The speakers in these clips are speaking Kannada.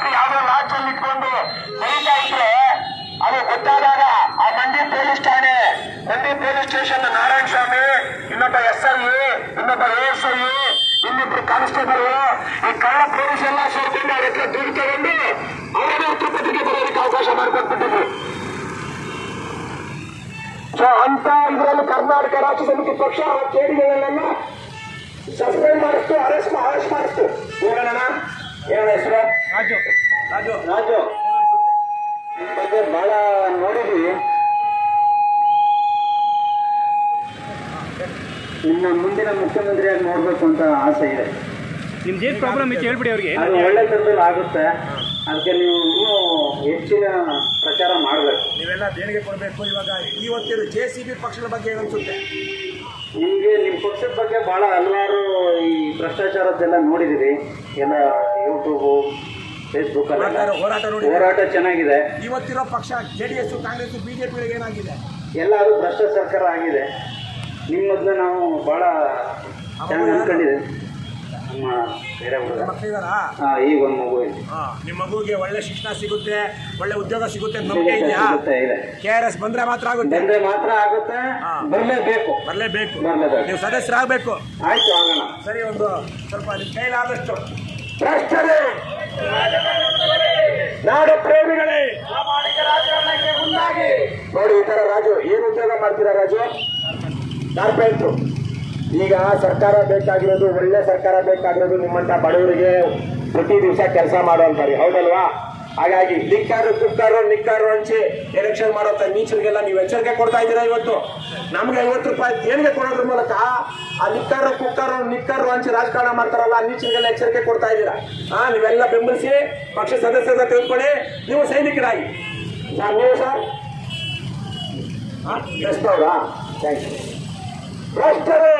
ಮಕ್ಕಳು ಯಾವ್ದೋ ಲಾಡ್ಜಲ್ಲಿ ಇಟ್ಕೊಂಡು ಬರೀತಾ ಇದ್ರೆ ಅದು ಗೊತ್ತಾದಾಗ ಆ ಮಂಡಿ ಪೊಲೀಸ್ ಠಾಣೆ ಮಂಡಿ ಪೊಲೀಸ್ ಸ್ಟೇಷನ್ ನಾರಾಯಣ ಸ್ವಾಮಿ ಇನ್ನೊಬ್ಬ ಎಸ್ ಐ ಇನ್ನೊಬ್ಬ ಎಸ್ ಐ ಇನ್ನಿಬ್ರು ಕಾನ್ಸ್ಟೇಬಲ್ ಈ ಕಳ್ಳ ಪೊಲೀಸ್ ಎಲ್ಲ ಸೇರ್ಕೊಂಡು ಅವ್ರ ಹತ್ರ ದುಡ್ಡು ತಗೊಂಡು ಅವರೇ ತಿರುಪತಿಗೆ ಬರೋದಕ್ಕೆ ಅವಕಾಶ ಮಾಡ್ಕೊಂಡ್ಬಿಟ್ಟಿದ್ರು ಸೊ ಅಂತ ಇದರಲ್ಲಿ ಕರ್ನಾಟಕ ರಾಜ್ಯ ಸಮಿತಿ ಪಕ್ಷ ಆ ಕೇಡಿಗಳನ್ನೆಲ್ಲ ಸಸ್ಪೆಂಡ್ ಮಾಡಿಸ್ತು ಅರೆಸ್ಟ್ ಅರೆಸ್ಟ್ ಮಾಡಿಸ್ತು ಏನಣ್ಣ ಏನ ಹೆಸರು ರಾಜು ರಾಜು ರಾಜು ನಿಮ್ ಬಗ್ಗೆ ಬಹಳ ನೋಡಿದ್ವಿ ನಿಮ್ಮ ಮುಂದಿನ ಮುಖ್ಯಮಂತ್ರಿಯಾಗಿ ನೋಡ್ಬೇಕು ಅಂತ ಆಸೆ ಇದೆ ನಿಮ್ದು ಏನು ಪ್ರಾಬ್ಲಮ್ ಇತ್ತು ಹೇಳ್ಬಿಡಿ ಅವ್ರಿಗೆ ಅದು ಒಳ್ಳೆ ತರದಲ್ಲಿ ಆಗುತ್ತೆ ಅದಕ್ಕೆ ನೀವು ಇನ್ನೂ ಹೆಚ್ಚಿನ ಪ್ರಚಾರ ಮಾಡಬೇಕು ನೀವೆಲ್ಲ ದೇಣಿಗೆ ಕೊಡಬೇಕು ಇವಾಗ ಇವತ್ತಿನ ಜೆ ಸಿ ಬಿ ಪಕ್ಷದ ಬಗ್ಗೆ ಏನನ್ಸುತ್ತೆ ನಿಮಗೆ ನಿಮ್ಮ ಪಕ್ಷದ ಬಗ್ಗೆ ಬಹಳ ಹಲವಾರು ಈ ಭ್ರಷ್ಟಾಚಾರದ್ದೆಲ್ಲ ನೋಡಿದಿರಿ ಎಲ್ಲ ಯೂಟ್ಯೂಬು ಫೇಸ್ಬುಕ್ ಹೋರಾಟ ಹೋರಾಟ ನೋಡಿ ಹೋರಾಟ ಚೆನ್ನಾಗಿದೆ ಇವತ್ತಿರೋ ಪಕ್ಷ J D S Congress BJP ಏನಾಗಿದೆ ಎಲ್ಲ ಅದು ಭ್ರಷ್ಟ ಸರ್ಕಾರ ಆಗಿದೆ ನಿಮ್ಮ ಮೊದಲು ನಾವು ಬಹಳ ಚೆನ್ನಾಗಿ ಅನ್ಕೊಂಡಿದ್ದೀವಿ ನಮ್ಮ ಬೇರೆ ಹುಡುಗ ಮಕ್ಕಳಿದಾರ ಹಾಂ ಈಗ ಒಂದು ಮಗು ಇದೆ ನಿಮ್ಮ ಮಗುಗೆ ಒಳ್ಳೆ ಶಿಕ್ಷಣ ಸಿಗುತ್ತೆ ಒಳ್ಳೆ ಉದ್ಯೋಗ ಸಿಗುತ್ತೆ ಅಂತ ನಂಬಿಕೆ ಇದೆಯಾ ಸಿಗುತ್ತೆ, ಇದೆ ಕೆ ಆರ್ ಎಸ್ ಬಂದ್ರೆ ಮಾತ್ರ ಆಗುತ್ತೆ ಬಂದ್ರೆ ಮಾತ್ರ ಆಗುತ್ತೆ ಹಾ. ಬರಲೇಬೇಕು ಬರಲೇಬೇಕು ಬರ್ಲೇಬೇಕು. ನೀವು ಸದಸ್ಯರಾಗಬೇಕು ಆಯ್ತು ಆಗೋಣ ಸರಿ ಒಂದು ಸ್ವಲ್ಪ ನಿಮ್ಮ ಕೈಲಾದಷ್ಟು ಭ್ರಷ್ಟರೇ ನಾಡ ಪ್ರೇಮಿಗಳೇ ನೋಡಿ ಈ ತರ ರಾಜು ಏನು ಉದ್ಯೋಗ ಮಾಡ್ತೀರಾ ರಾಜು ಕಾರ್ಪೆಂಟ್ರು ಈಗ ಸರ್ಕಾರ ಬೇಕಾಗಿರೋದು ಒಳ್ಳೆ ಸರ್ಕಾರ ಬೇಕಾಗಿರೋದು ನಿಮ್ಮಂತ ಬಡವರಿಗೆ ಪ್ರತಿ ದಿವಸ ಕೆಲಸ ಮಾಡುವಂತಾರೆ ಹೌದಲ್ವಾ ಹಾಗಾಗಿ ಲಿಕ್ಕಾರು ಕುಕ್ಕಾರು ನಿಕ್ಕಾರು ಹಂಚಿ ಎಲೆಕ್ಷನ್ ಮಾಡೋಂಥ ನೀಚರಿಗೆಲ್ಲ ನೀವು ಎಚ್ಚರಿಕೆ ಕೊಡ್ತಾ ಇದ್ದೀರಾ ಇವತ್ತು ನಮ್ಗೆ ಐವತ್ತು ರೂಪಾಯಿ ದೇಣಿಗೆ ಕೊಡೋದ್ರ ಮೂಲಕ ಆ ಲಿಕ್ಕಾರು ಕುಕ್ಕಾರು ನಿಕ್ಕಾರು ಹಂಚಿ ರಾಜಕಾರಣ ಮಾಡ್ತಾರಲ್ಲ ಆ ನೀಚರಿಗೆಲ್ಲ ಎಚ್ಚರಿಕೆ ಕೊಡ್ತಾ ಇದ್ದೀರಾ ಹಾ ನೀವೆಲ್ಲ ಬೆಂಬಲಿಸಿ ಪಕ್ಷ ಸದಸ್ಯರ ತಿಳ್ಕೊಳ್ಳಿ ನೀವು ಸೈನಿಕರಾಗಿ ಸರ್ ನೀವು ಸರ್ ಎಷ್ಟವ್ರಾ ಥ್ಯಾಂಕ್ ಯು ಭ್ರಷ್ಟರು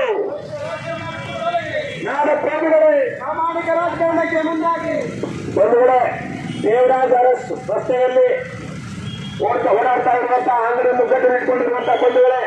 ನಾಡ ಪ್ರೇಮಿಗಳೇ ಪ್ರಾಮಾಣಿಕ ರಾಜಕಾರಣಕ್ಕೆ ಮುಂದಾಗಿ ಬಂಧುಗಳೇ ದೇವರಾಜ ಅರಸ್ ರಸ್ತೆಯಲ್ಲಿ ಓಡ್ತಾ ಓಡಾಡ್ತಾ ಇರುವಂತ ಅಂಗಡಿ ಮುಗ್ಗಟ್ಟು ಇಟ್ಕೊಂಡಿರುವಂತ ಬಂಧುಗಳೇ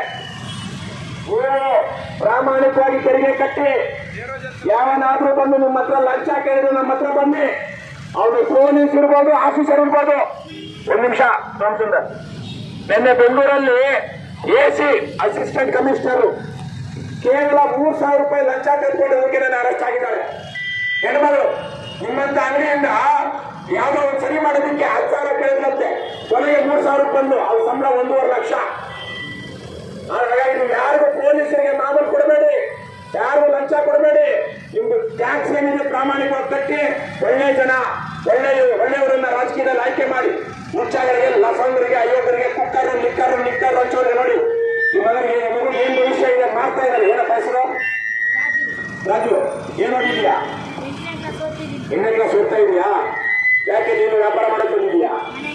ನೀವು ಪ್ರಾಮಾಣಿಕವಾಗಿ ತೆರಿಗೆ ಕಟ್ಟಿ ಯಾವನಾದ್ರೂ ಬಂದು ನಿಮ್ಮ ಹತ್ರ ಲಂಚ ಕೇಳಿದ್ರೆ ನಮ್ಮ ಹತ್ರ ಬನ್ನಿ ಅವನು ಪೊಲೀಸ್ ಇರ್ಬೋದು ಆಫೀಸರ್ ಇರ್ಬೋದು ಒಂದ್ ನಿಮಿಷ ರಾಮಚಂದ್ರ ನಿನ್ನೆ ಬೆಂಗಳೂರಲ್ಲಿ ಎ ಸಿ ಅಸಿಸ್ಟೆಂಟ್ ಕಮಿಷನರ್ ಕೇವಲ ಮೂರ್ ಸಾವಿರ ರೂಪಾಯಿ ಲಂಚ ತೆಗೆದುಕೊಂಡು ನನ್ನ ಅರೆಸ್ಟ್ ಆಗಿದ್ದಾರೆ ಹೆಣ್ಮಗಳು ನಿಮ್ಮಂತ ಅಂಗಡಿಯಿಂದ ಯಾವ್ದೋ ಒಂದು ಸರಿ ಮಾಡೋದಕ್ಕೆ ಹತ್ತು ಸಾವಿರ ಕೇಳಿದ್ರಂತೆ ಕೊನೆಗೆ ಮೂರ್ ಸಾವಿರ ಬಂದು ಅವ್ರ ಸಂಬಳ ಒಂದೂವರೆ ಲಕ್ಷ ಹಾಗಾಗಿ ನೀವು ಯಾರಿಗೂ ಪೊಲೀಸರಿಗೆ ಮಾಮೂಲು ಕೊಡಬೇಡಿ ಯಾರಿಗೂ ಲಂಚ ಕೊಡಬೇಡಿ ನಿಮ್ದು ಟ್ಯಾಕ್ಸ್ ಏನಿದೆ ಪ್ರಾಮಾಣಿಕವಾಗಿ ಕಟ್ಟಿ ಒಳ್ಳೆ ಜನ ಒಳ್ಳೆ ಒಳ್ಳೆಯವರನ್ನ ರಾಜಕೀಯದಲ್ಲಿ ಆಯ್ಕೆ ಮಾಡಿ ಹುಚ್ಚಾಗರಿಗೆ ಲಫಂಗರಿಗೆ ಅಯೋಗ್ಯರಿಗೆ ಕುಕ್ಕರು ನಿಕ್ಕರು ನಿಕ್ಕರು ಹಂಚೋರಿಗೆ ನೋಡಿ ಈ ಮಗನಿಗೆ ಈ ಮಗನಿಗೆ ಏನ್ ಭವಿಷ್ಯ ಇದೆ ಮಾಡ್ತಾ ಇದ್ದಾರೆ ಏನಪ್ಪ ಹೆಸರು ರಾಜು ಏನ್ ಓದಿದ್ಯಾ ಎಣ್ಣೆ ಕ್ಲಾಸ್ ಓದ್ತಾ ಇದೀಯಾ ಯಾಕೆ ನೀನು ವ್ಯಾಪಾರ ಮಾಡಕ್ ಬಂದಿದ್ಯಾ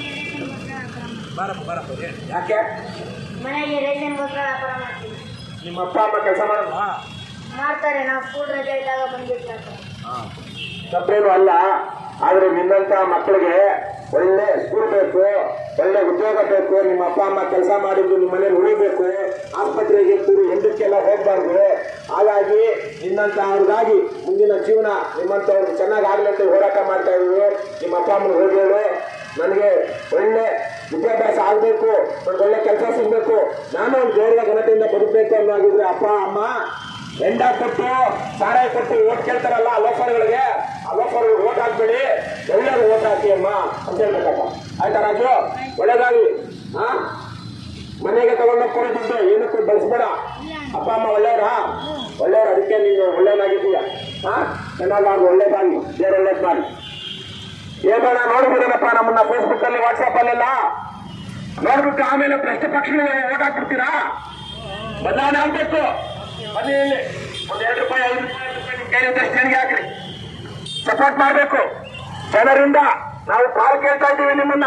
ಬರಪ್ಪ ಬರಪ್ಪ ಹೇಳಿ ಯಾಕೆ ಮನೆಗೆ ರೇಷನ್ಗೋಸ್ಕರ ವ್ಯಾಪಾರ ಮಾಡ್ತೀವಿ ನಿಮ್ಮ ಅಪ್ಪ ಅಮ್ಮ ಕೆಲಸ ಮಾಡಲ್ಲ ಹಾ ಮಾಡ್ತಾರೆ ನಾವು ಸ್ಕೂಲ್ ರಜೆ ಇದ್ದಾಗ ಬಂದ್ಬಿಡ್ತಾರೆ ತಪ್ಪೇನು ಅಲ್ಲ ಆದ್ರೆ ನಿನ್ನಂತ ಮಕ್ಕಳಿಗೆ ಒಳ್ಳೆ ಸ್ಕೂಲ್ ಬೇಕು ಒಳ್ಳೆ ಉದ್ಯೋಗ ಬೇಕು ನಿಮ್ಮ ಅಪ್ಪ ಅಮ್ಮ ಕೆಲಸ ಮಾಡಿದ್ದು ನಿಮ್ಮ ಮನೇಲಿ ಉಳಿಬೇಕು ಆಸ್ಪತ್ರೆಗೆ ಕೂಡಿ ಹೆಂಡಕ್ಕೆಲ್ಲ ಹೋಗ್ಬಾರ್ದು ಹಾಗಾಗಿ ನಿನ್ನಂತ ಅವ್ರಿಗಾಗಿ ಮುಂದಿನ ಜೀವನ ನಿಮ್ಮಂತವ್ರು ಚೆನ್ನಾಗಿ ಆಗ್ಲಿ ಅಂತ ಹೋರಾಟ ಮಾಡ್ತಾ ಇದ್ದೀವಿ ನಿಮ್ಮ ಅಪ್ಪ ಅಮ್ಮನ ಹೋಗಿ ಹೇಳು ನನಗೆ ಒಳ್ಳೆ ವಿದ್ಯಾಭ್ಯಾಸ ಆಗಬೇಕು ಒಂದು ಒಳ್ಳೆ ಕೆಲಸ ಸಿಗಬೇಕು ನಾನು ಒಂದು ಗೌರವ ಘನತೆಯಿಂದ ಬದುಕಬೇಕು ಅನ್ನೋಗಿದ್ರೆ ಅಪ್ಪ ಅಮ್ಮ ಹೆಂಡ ಕೊಟ್ಟು ಸಾರಾಯಿ ಕೊಟ್ಟು ಓಟ್ ಕೇಳ್ತಾರಲ್ಲ ಆ ಲೋಫರ್ಗಳಿಗೆ ಆ ಲೋಫರ್ಗಳಿಗೆ ಓಟ್ ಹಾಕ್ಬೇಡಿ ಒಳ್ಳೆಯದು ಓಟ್ ಹಾಕಿ ಅಮ್ಮ ಅಂತ ಹೇಳ್ಬೇಕಪ್ಪ ಆಯ್ತಾ ರಾಜು ಒಳ್ಳೇದಾಗ್ಲಿ ಹಾ ಮನೆಗೆ ತಗೊಂಡೋಗಿ ಕೊಡಿ ದುಡ್ಡು ಏನಕ್ಕೂ ಬಳಸ್ಬೇಡ ಅಪ್ಪ ಅಮ್ಮ ಒಳ್ಳೆಯವರಾ ಒಳ್ಳೆಯವ್ರು ಅದಕ್ಕೆ ನೀನು ಒಳ್ಳೆಯದಾಗಿದ್ದೀಯ ಹಾ ಚೆನ್ನಾಗಿ ಒಳ್ಳೇದಾಗಿ ದೇವ್ರು ಒಳ್ಳೇದು ಮಾಡಿ ಏನಾರ ನೋಡ್ಬಿಡೋಣಪ್ಪ ನಮ್ಮನ್ನ ಫೇಸ್ಬುಕ್ ಅಲ್ಲಿ ವಾಟ್ಸ್ಆಪ್ ಅಲ್ಲೆಲ್ಲ ನೋಡ್ಬಿಟ್ಟು ಆಮೇಲೆ ಭ್ರಷ್ಟ ಪಕ್ಷಗಳಿಗೆ ಓಟ್ ಹಾಕ್ಬಿಡ್ತೀರಾ ಬದಲಾವಣೆ ಆಗ್ಬೇಕು ಬನ್ನಿ ಇಲ್ಲಿ ಒಂದ್ ಎರಡು ರೂಪಾಯಿ ಐದು ರೂಪಾಯಿ ಹತ್ತು ರೂಪಾಯಿ ನಿಮ್ ಕೈಲಿದ್ದಷ್ಟು ದೇಣಿಗೆ ಹಾಕ್ರಿ ಸಪೋರ್ಟ್ ಮಾಡಬೇಕು ಜನರಿಂದ ನಾವು ಕಾಲ್ ಕೇಳ್ತಾ ಇದ್ದೀವಿ ನಿಮ್ಮನ್ನ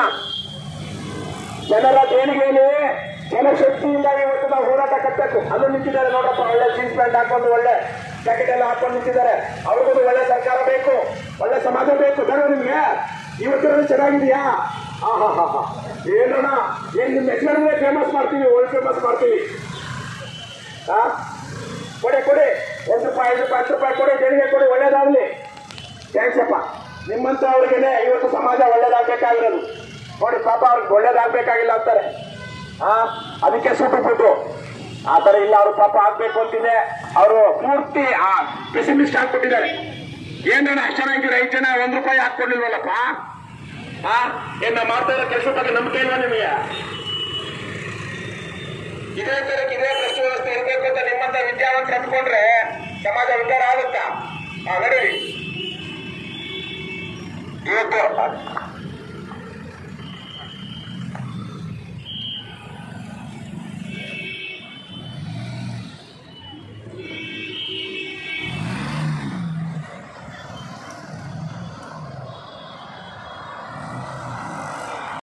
ಜನರ ದೇಣಿಗೆಯಲ್ಲಿ ಜನಶಕ್ತಿಯಿಂದ ಇವತ್ತು ನಾವು ಹೋರಾಟ ಕಟ್ಟಬೇಕು ಅಲ್ಲೂ ನಿಂತಿದ್ದಾರೆ ನೋಡಪ್ಪ ಒಳ್ಳೆ ಜೀನ್ಸ್ ಪ್ಯಾಂಟ್ ಹಾಕೊಂಡು ಒಳ್ಳೆ ಜಾಕೆಟ್ ಎಲ್ಲ ಹಾಕೊಂಡು ನಿಂತಿದ್ದಾರೆ ಅವ್ರಿಗೂ ಒಳ್ಳೆ ಸರ್ಕಾರ ಬೇಕು ಒಳ್ಳೆ ಸಮಾಜ ಬೇಕು ಜನ ನಿಮ್ಗೆ ಇವತ್ತಿನಲ್ಲಿ ಚೆನ್ನಾಗಿದೆಯಾ ಹಾ ಹಾ ಹಾ ಹಾ ಏನೋಣ ಏನ್ ನಿಮ್ಮ ಹೆಸರನ್ನೇ ಫೇಮಸ್ ಮಾಡ್ತೀವಿ ವರ್ಲ್ಡ್ ಫೇಮಸ್ ಮಾಡ್ತೀವಿ ಹಾ ಕೊಡಿ ಕೊಡಿ ಒಂದು ರೂಪಾಯಿ ಐದು ರೂಪಾಯಿ ಹತ್ತು ರೂಪಾಯಿ ಕೊಡಿ ದೇಣಿಗೆ ಕೊಡಿ ಒಳ್ಳೇದಾಗ್ಲಿ ಥ್ಯಾಂಕ್ಸ್ ಅಪ್ಪ ನಿಮ್ಮಂತ ಅವ್ರಿಗೇನೆ ಇವತ್ತು ಸಮಾಜ ಒಳ್ಳೇದಾಗ್ಬೇಕಾಗಿರೋದು ನೋಡಿ ಪಾಪ ಅವ್ರಿಗೆ ಒಳ್ಳೇದಾಗ್ಬೇಕಾಗಿಲ್ಲ ಅಂತಾರೆ ಆ ಅದಕ್ಕೆ ಸುಟ್ಟು ಬಿಟ್ಟು ಆ ತರ ಇಲ್ಲ ಅವ್ರು ಪಾಪ ಆಗ್ಬೇಕು ಅಂತಿದೆ ಅವರು ಪೂರ್ತಿ ಆ ಪೆಸಿಮಿಸ್ಟ್ ಆಗ್ಬಿಟ್ಟಿದ್ದಾರೆ ಏನಣ್ಣ ಅಷ್ಟು ಚೆನ್ನಾಗಿ ಐದು ಜನ ಒಂದ್ ರೂಪಾಯಿ ಹಾಕೊಡ್ಲಿಲ್ವಲ್ಲಪ್ಪ ಆ ಏನ ಮಾಡ್ತಾ ಇರೋ ಕೆಲಸ ಬಗ್ಗೆ ನಂಬಿಕೆ ಇಲ್ವಾ ನಿಮಗೆ ಇದೇ ತರಕ್ಕೆ ಇದೇ ಪ್ರಶ್ನೆ ವ್ಯವಸ್ಥೆ ಇರಬೇಕು ಅಂತ ನಿಮ್ಮಂತ ವಿದ್ಯಾವಂತರು ಅಂದ್ಕೊಂಡ್ರೆ ಸಮಾಜ ಉದ್ಧಾರ ಆಗುತ್ತಾ ಆ, ನಡೀರಿ ಇವತ್ತು